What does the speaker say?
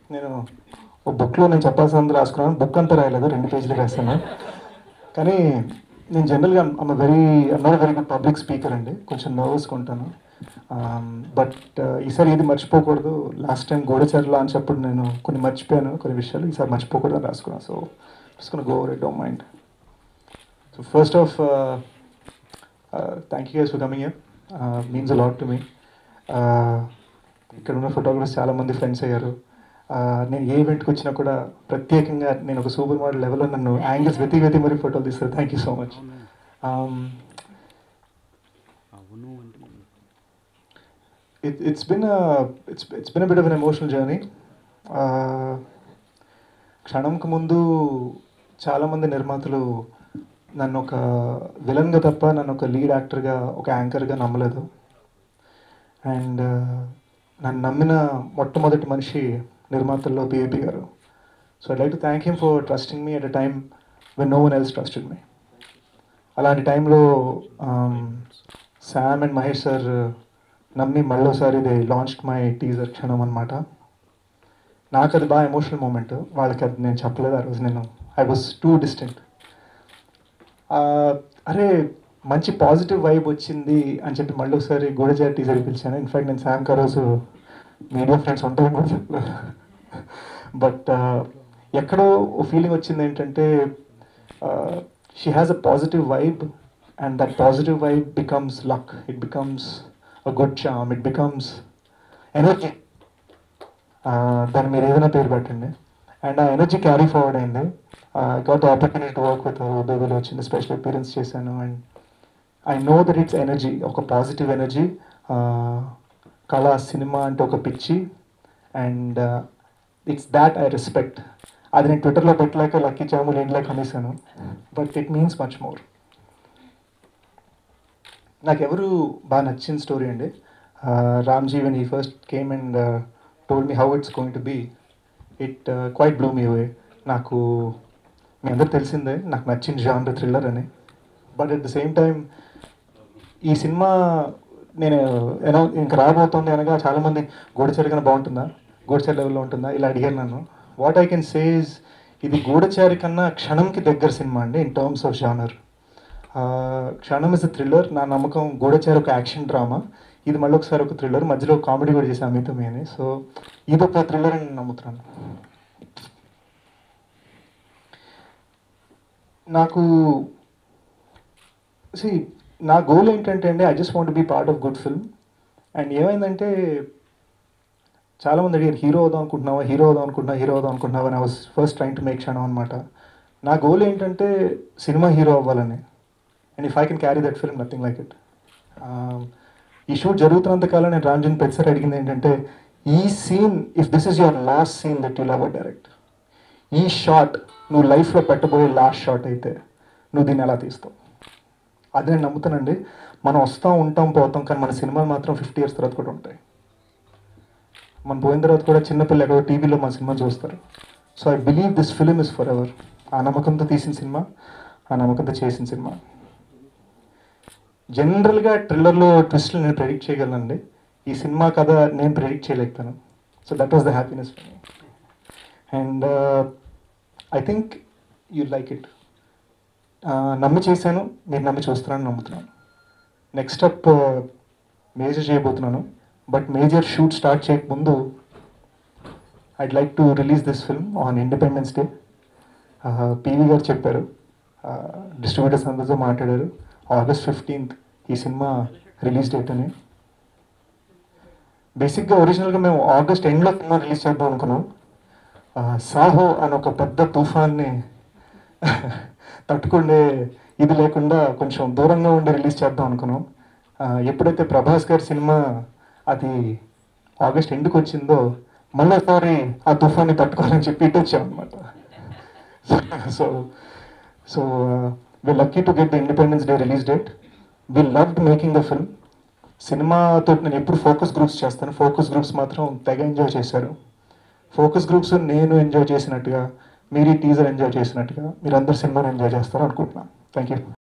నేను ఒక బుక్లో నేను చెప్పాల్సినంత రాసుకున్నాను బుక్ అంతా రాయలేదు రెండు పేజీలు రాశాను కానీ నేను జనరల్గా I'm very not very good public speaker అండి కొంచెం నర్వస్గా ఉంటాను బట్ ఈసారి ఏది మర్చిపోకూడదు లాస్ట్ టైం గోడచారి లాంచ్ అప్పుడు నేను కొన్ని మర్చిపోయాను కొన్ని విషయాలు ఈసారి మర్చిపోకూడదు అని రాసుకున్నాను సో తీసుకుని go red don't mind so first of thank you guys for coming here means a lot to me ఇక్కడ ఉన్న ఫోటోగ్రఫర్స్ చాలామంది ఫ్రెండ్స్ అయ్యారు Uh, నేను ఏ ఈవెంట్కి వచ్చినా కూడా ప్రత్యేకంగా నేను ఒక సూపర్ మోడల్ లెవెల్లో నన్ను యాంగిల్స్ వెతి వెతి మరీ ఫోటోలు తీస్తారు థ్యాంక్ యూ సో మచ్ అవును అంటే it, it's been a it's it's been a bit of an emotional journey. Uh, క్షణంకు ముందు చాలామంది నిర్మాతలు నన్ను ఒక విలన్గా తప్ప నన్ను ఒక లీడ్ యాక్టర్గా ఒక యాంకర్గా నమ్మలేదు అండ్ నన్ను నమ్మిన మొట్టమొదటి మనిషి నిర్మాతల్లో పిఏపి గారు so I like to thank him for trusting me at a time when no one else trusted me అలాంటి టైంలో శామ్ అండ్ మహేష్ సార్ నమ్మి మళ్ళోసారి they launch my teaser Kshanam అనమాట నాకు అది బాగా ఎమోషనల్ మూమెంట్ వాళ్ళకి అది నేను చెప్పలేదు ఆ రోజు నేను ఐ వాజ్ టూ డిస్టెంట్ అరే మంచి పాజిటివ్ వైబ్ వచ్చింది అని చెప్పి మళ్ళీ ఒకసారి గూడజారి టీజర్ పిలిచాను ఇన్ఫాక్ట్ నేను శామ్ ఆ రోజు మీడియా ఫ్రెండ్స్ ఉంటాయని కూడా చెప్పలేదు బట్ ఎక్కడో ఫీలింగ్ వచ్చింది ఏంటంటే she has a positive vibe and that positive vibe becomes luck it becomes a good charm it becomes energy దాన్ని మీరు ఏదైనా పేరు పెట్టండి అండ్ ఆ ఎనర్జీ క్యారీ ఫార్వర్డ్ అయింది got opportunity to work with బేబీలో వచ్చింది స్పెషల్ అపీరెన్స్ చేశాను and I know that it's energy ఒక పాజిటివ్ ఎనర్జీ కళ సినిమా అంటే ఒక పిచ్చి and it's that I respect అది నేను ట్విట్టర్లో పెట్టలేక లక్కీ చాములు ఇంట్లోకి అనేసాను but it means much more నాకు ఎవరు బాగా నచ్చిన స్టోరీ అండి Ramji when he first came and told me how it's going to be it quite blew me away నాకు మీ అందరు తెలిసిందే నాకు నచ్చిన జానర్ థ్రిల్లర్ అని but at the same time ఈ సినిమా నేను ఏదో ఇంకా రాబోతుంది అనగా చాలామంది గూడచారి కన్నా బాగుంటుందా గూడచారి లెవెల్లో ఉంటుందా ఇలా అడిగారు నన్ను వాట్ ఐ కెన్ సేజ్ ఇది గూడచారి కన్నా క్షణంకి దగ్గర సినిమా అండి in terms of genre Kshanam is a thriller నా నమ్మకం గూడచారి ఒక యాక్షన్ డ్రామా ఇది మళ్ళీ ఒకసారి ఒక థ్రిల్లర్ మధ్యలో కామెడీ కూడా చేసాం మీతో మీ అని సో ఇది ఒక థ్రిల్లర్ అని నేను నమ్ముతున్నాను నాకు సి నా గోల్ ఏంటంటే అండి I just want be part of good film and ఏమైందంటే చాలామంది అడిగారు హీరో అవుదాం అనుకుంటున్నావా హీరో అవుదాం అనుకుంటున్నావా హీరో అవుదాం అనుకుంటున్నావా అని I was first trying to make Kshanam అనమాట నా గోల్ ఏంటంటే సినిమా హీరో అవ్వాలని and if I can carry that film nothing like it ఈ షూట్ జరుగుతున్నంత కాలం నేను రాంజన్ పెద్దారు అడిగింది ఏంటంటే ఈ scene if this is your last scene that you love direct ఈ షాట్ నువ్వు లైఫ్లో పెట్టబోయే లాస్ట్ షాట్ అయితే నువ్వు దీన్ని ఎలా తీస్తావు అది నేను నమ్ముతానండి మనం వస్తాం ఉంటాం పోతాం కానీ మన సినిమాలు మాత్రం ఫిఫ్టీ ఇయర్స్ తర్వాత కూడా ఉంటాయి మనం పోయిన తర్వాత కూడా చిన్నపిల్లలు ఎక్కడో టీవీలో మన సినిమా చూస్తారు so I believe this film is forever ఎవర్ ఆ నమ్మకంతో తీసిన సినిమా ఆ నమ్మకంతో చేసిన సినిమా జనరల్గా ట్రిల్లర్లో ట్విస్ట్లు నేను ప్రెడిక్ట్ చేయగలనండి ఈ సినిమా కథ నేను ప్రెడిక్ట్ చేయలేకపోయాను so that was the happiness for me and I think you like it నమ్మి చేశాను మీరు నమ్మి చూస్తున్నాను నమ్ముతున్నాను నెక్స్ట్ అప్ మేజర్ చేయబోతున్నాను బట్ మేజర్ షూట్ స్టార్ట్ చేయకముందు I'd like to release this film on Independence Day PV గారు చెప్పారు డిస్ట్రిబ్యూటర్స్ అందరితో మాట్లాడారు ఆగస్ట్ ఫిఫ్టీన్త్ ఈ సినిమా రిలీజ్ డేట్ అని బేసిక్గా ఒరిజినల్గా మేము ఆగస్ట్ ఎండ్లో సినిమా రిలీజ్ చేద్దాం అనుకున్నాం ఆ, సాహో అని ఒక పెద్ద తుఫాన్ని తట్టుకుండే ఇది లేకుండా కొంచెం దూరంగా ఉండి రిలీజ్ చేద్దాం అనుకున్నాం ఆ, ఎప్పుడైతే ప్రభాస్ గారి సినిమా అది ఆగస్ట్ ఎండ్కి వచ్చిందో మళ్ళీసారి ఆ తుఫాన్ని తట్టుకోవాలని చెప్పి ఇటు వచ్చాం అనమాట so so we lucky to get the Independence Day release date we loved making the film సినిమాతో నేను ఎప్పుడు ఫోకస్ గ్రూప్స్ చేస్తాను ఫోకస్ గ్రూప్స్ మాత్రం తెగ ఎంజాయ్ చేశారు ఫోకస్ గ్రూప్స్ నేను ఎంజాయ్ చేసినట్టుగా మీరు ఈ టీజర్ ఎంజాయ్ చేసినట్టుగా మీరు అందరు సినిమాని ఎంజాయ్ చేస్తారు అనుకుంటున్నాను థ్యాంక్ యూ